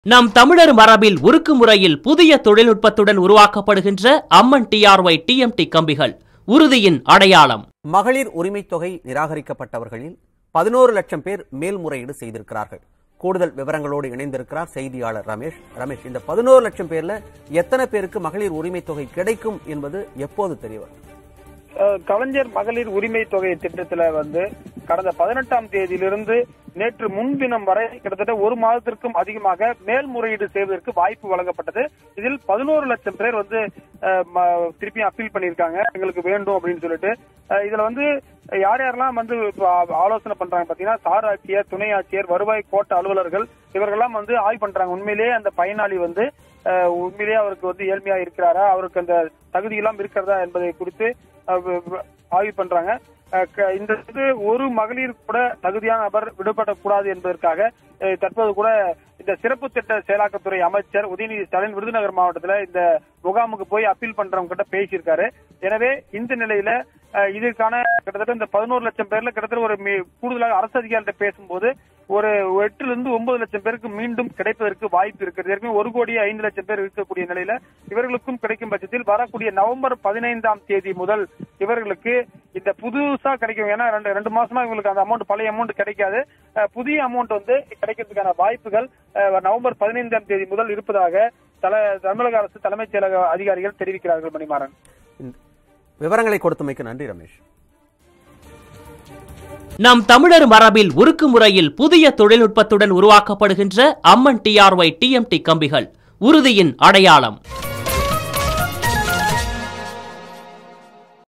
நம் தமிழர் மரபில் உருக்கு முறையில் புதிய தொழில்நுட்பத்துடன் உருவாக்கப்படுகின்ற அம்மன் டிஆர்ஒய் டிஎம்டி கம்பிகள் உறுதியின் அடையாளம் மகளிர் உரிமைத் தொகை நிராகரிக்கப்பட்டவர்களில் பதினோரு லட்சம் பேர் மேல்முறையீடு செய்திருக்கிறார்கள் கூடுதல் விவரங்களோடு இணைந்திருக்கிறார் செய்தியாளர் ரமேஷ் ரமேஷ் இந்த பதினோரு லட்சம் பேர்ல எத்தனை பேருக்கு மகளிர் உரிமைத் தொகை கிடைக்கும் என்பது எப்போது தெரியவரும் அஹ் கலைஞர் மகளிர் உரிமை தொகை திட்டத்துல வந்து கடந்த பதினெட்டாம் தேதியிலிருந்து நேற்று முன்தினம் வரை கிட்டத்தட்ட ஒரு மாதத்திற்கும் அதிகமாக மேல்முறையீடு செய்வதற்கு வாய்ப்பு வழங்கப்பட்டது இதில் பதினோரு லட்சம் பேர் வந்து அஹ், ம- திருப்பியும் அப்பீல் பண்ணியிருக்காங்க எங்களுக்கு வேண்டும் அப்படின்னு சொல்லிட்டு அஹ், இதுல வந்து யார் யாரெல்லாம் வந்து இப்ப ஆ- ஆலோசனை பண்றாங்க பாத்தீங்கன்னா சார் ஆட்சியர் துணை ஆட்சியர் வருவாய் கோட்ட அலுவலர்கள் இவர்கள்லாம் வந்து ஆய்வு பண்றாங்க உண்மையிலேயே அந்த பயனாளி வந்து அஹ், உண்மையிலேயே அவருக்கு வந்து ஏழ்மையா இருக்கிறாரா அவருக்கு அந்த தகுதி எல்லாம் இருக்கிறதா என்பதை குறித்து அஹ், வ- வ- ஆய்வு பண்றாங்க அஹ், க- இந்த இது ஒரு மகளிர் கூட தகுதியான நபர் விடுபடக்கூடாது என்பதற்காக அஹ், தற்போது கூட இந்த சிறப்பு திட்ட செயலாக்கத்துறை அமைச்சர் உதயநிதி ஸ்டாலின் விருதுநகர் மாவட்டத்துல இந்த முகாமுக்கு போய் அப்பீல் பண்றவங்க கிட்ட பேசியிருக்காரு எனவே இந்த நிலையில அஹ், இதற்கான கிட்டத்தட்ட இந்த பதினோரு லட்சம் பேர்ல கிட்டத்தட்ட ஒரு மீ- கூடுதலாக அரசு அதிகாரிகிட்ட பேசும்போது ஒரு எட்டுல இருந்து ஒன்பது லட்சம் பேருக்கு மீண்டும் கிடைப்பதற்கு வாய்ப்பு இருக்கிறது ஏற்கனவே ஒரு கோடி ஐந்து லட்சம் பேர் இருக்கக்கூடிய நிலையில இவர்களுக்கும் கிடைக்கும் பட்சத்தில் வரக்கூடிய நவம்பர் பதினைந்தாம் தேதி முதல் இவர்களுக்கு இந்த புதுசா கிடைக்கும் ஏன்னா ரெண்டு ரெண்டு மாசமா இவங்களுக்கு அந்த அமௌண்ட் பழைய அமௌண்ட் கிடைக்காது அஹ், புதிய அமௌண்ட் வந்து கிடைக்கிறதுக்கான வாய்ப்புகள் அஹ், நவம்பர் பதினைந்தாம் தேதி முதல் இருப்பதாக தல தமிழக அரசு தலைமைச் செயலக அதிகாரிகள் தெரிவிக்கிறார்கள் மணிமாறன் இந்த விவரங்களை கொடுத்தமைக்கு நன்றி ரமேஷ் நம் தமிழர் மரபில் உருக்கு முறையில் புதிய தொழில்நுட்பத்துடன் உருவாக்கப்படுகின்ற அம்மன் டிஆர்ஒய் டிஎம்டி கம்பிகள் உறுதியின் அடையாளம்